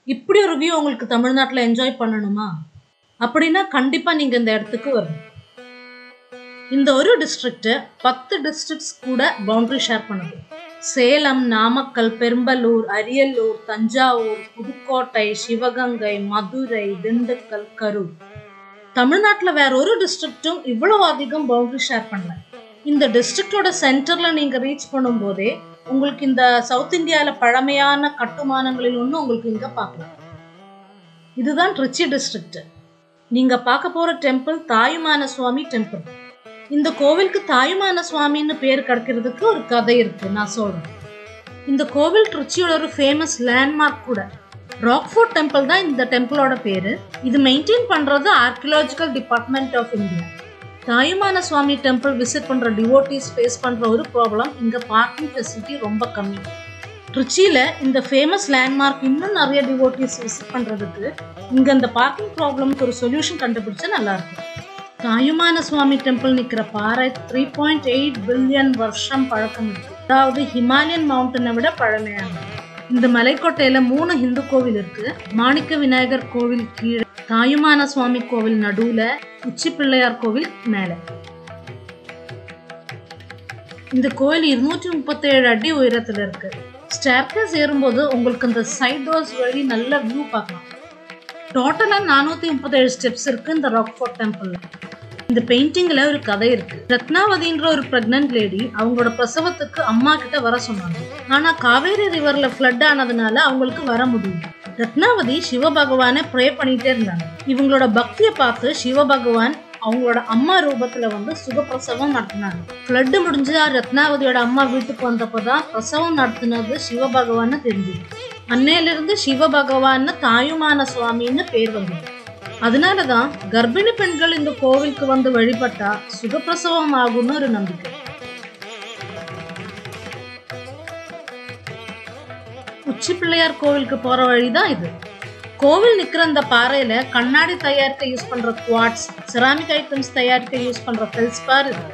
இப்படி ஒரு வியூ உங்களுக்கு தமிழ்நாட்டில் என்ஜாய் பண்ணணுமா அப்படின்னா கண்டிப்பாக நீங்கள் இந்த இடத்துக்கு வரணும் இந்த ஒரு டிஸ்ட்ரிக்ட் பத்து டிஸ்ட்ரிக்ட்ஸ் கூட பவுண்டரி ஷேர் பண்ணுது சேலம் நாமக்கல் பெரம்பலூர் அரியலூர் தஞ்சாவூர் புதுக்கோட்டை சிவகங்கை மதுரை திண்டுக்கல் கரூர் தமிழ்நாட்டில் வேற ஒரு டிஸ்ட்ரிக்ட்டும் இவ்வளோ அதிகம் பவுண்டரி ஷேர் பண்ணல இந்த டிஸ்ட்ரிக்டோட சென்டரில் நீங்கள் ரீச் பண்ணும்போதே உங்களுக்கு இந்த சவுத் இந்தியாவில் பழமையான கட்டுமானங்களில் ஒன்று உங்களுக்கு இங்கே பார்க்கலாம் இதுதான் ட்ரிச்சி டிஸ்ட்ரிக்ட் நீங்கள் பார்க்க போகிற டெம்பிள் தாயுமான சுவாமி டெம்பிள் இந்த கோவிலுக்கு தாயுமான சுவாமின்னு பேர் கிடைக்கிறதுக்கு ஒரு கதை இருக்கு நான் சொல்றேன் இந்த கோவில் ட்ரிச்சியோட ஒரு ஃபேமஸ் லேண்ட்மார்க் கூட ராக்ஃபோர்ட் டெம்பிள் தான் இந்த டெம்பிளோட பேரு இது மெயின்டைன் பண்றது archaeological department of India Thayumanaswamy temple visit பண்ற டிவோட்டிஸ் ஃபேஸ் பண்ற ஒரு ப்ராப்ளம் இங்க பார்க்கிங் ஃபெசிலிட்டி ரொம்ப கம்மி ட்ரிச்சியில இந்த ஃபேமஸ் லேண்ட்மார்க் இன்னும் நிறைய டிவோட்டிஸ் விசிட் பண்றதுக்கு இங்க இந்த பார்க்கிங் ப்ராப்ளம்க்கு ஒரு சொல்யூஷன் கண்டுபிடிச்சா நல்லா இருக்கும் தாயுமான சுவாமி டெம்பிள் நிற்கிற பாறை த்ரீ பாயிண்ட் எயிட் பில்லியன் வருஷம் பழக்கம் இருக்கு அதாவது ஹிமாலயன் மவுண்டனை விட பழமையானது இந்த மலைக்கோட்டையில மூணு ஹிந்து கோவில் இருக்கு மாணிக்க விநாயகர் கோவில் கீழே தாயுமான சுவாமி கோவில் நடுவுல உச்சி பிள்ளையார் கோவில் மேல இந்த கோயில் இருநூற்றி முப்பத்தேழு அடி உயரத்துல இருக்கு ஸ்டேர்கேஸ் ஏறும்போது உங்களுக்கு இந்த சைட் டோர்ஸ் வழி நல்ல வியூ பார்க்கலாம் டோட்டலாக நானூற்றி முப்பத்தேழு ஸ்டெப்ஸ் இருக்கு இந்த ராக்ஃபோர்ட் டெம்பிள்ல இந்த பெயிண்டிங்ல ஒரு கதை இருக்கு ரத்னாவதின்ற ஒரு பிரெக்னன்ட் லேடி அவங்களோட பிரசவத்துக்கு அம்மா கிட்ட வர சொன்னாங்க ஆனா காவேரி ரிவர்ல ஃப்ளட் ஆனதுனால அவங்களுக்கு வர முடியல ரத்னாவதி சிவபகவானை ப்ரே பண்ணிட்டே இருந்தாங்க இவங்களோட பக்தியை பார்த்து சிவபகவான் அவங்களோட அம்மா ரூபத்துல வந்து சுகப்பிரசவம் நடத்தினாங்க ஃப்ளட் முடிஞ்சு ரத்னாவதியோட அம்மா வீட்டுக்கு வந்தப்பதான் பிரசவம் நடத்தினது சிவபகவான்னு தெரிஞ்சது அன்னையிலிருந்து சிவபகவான்னு தாயுமான சுவாமின்னு பேர் வந்தது அதனாலதான் கர்ப்பிணி பெண்கள் இந்த கோவிலுக்கு வந்து வழிபட்டா சுகப்பிரசவம் ஆகும்னு ஒரு நம்பிக்கை உச்சி பிள்ளையார் கோவிலுக்கு போற வழிதான் இது கோவில் நிக்கிற இந்த பாறையில கண்ணாடி தயாரிக்க யூஸ் பண்ற குவாட்ஸ் செராமிக் ஐட்டம்ஸ் தயாரிக்க யூஸ் பண்ற ஃபெல்ஸ்பார் இருக்கு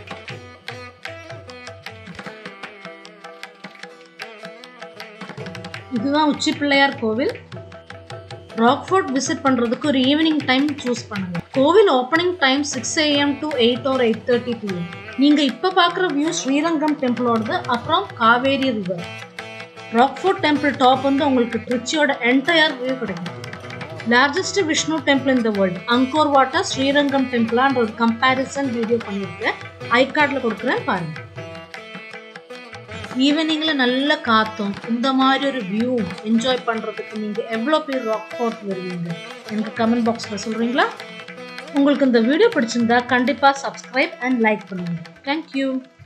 இதுதான் உச்சி பிள்ளையார் கோவில் ராக்ஃபோர்ட் விசிட் பண்ணுறதுக்கு ஒரு ஈவினிங் டைம் சூஸ் பண்ணுங்க கோவில் opening time six AM to eight or eight thirty PM நீங்கள் இப்போ பார்க்குற வியூ ஸ்ரீரங்கம் டெம்பிளோடது அப்புறம் Kaveri river Rockfort temple top வந்து உங்களுக்கு ட்ரிச்சியோட என்டையர் வியூ கிடைக்கும் largest Vishnu temple in the world Angkor Wat Srirangam டெம்பிளான்ற ஒரு கம்பேரிசன் வீடியோ பண்ணியிருக்கேன் ஐ கார்டில் கொடுக்குறேன் பாருங்கள் ஈவினிங்கில் நல்ல காத்தும் இந்த மாதிரி ஒரு வியூ என்ஜாய் பண்ணுறதுக்கு நீங்கள் எவ்வளோ பேர் ராக் ஃபோர்ட் வருவீங்க எனக்கு கமெண்ட் பாக்ஸில் சொல்கிறீங்களா உங்களுக்கு இந்த வீடியோ பிடிச்சிருந்தா கண்டிப்பாக சப்ஸ்கிரைப் அண்ட் லைக் பண்ணுங்கள் தேங்க்யூ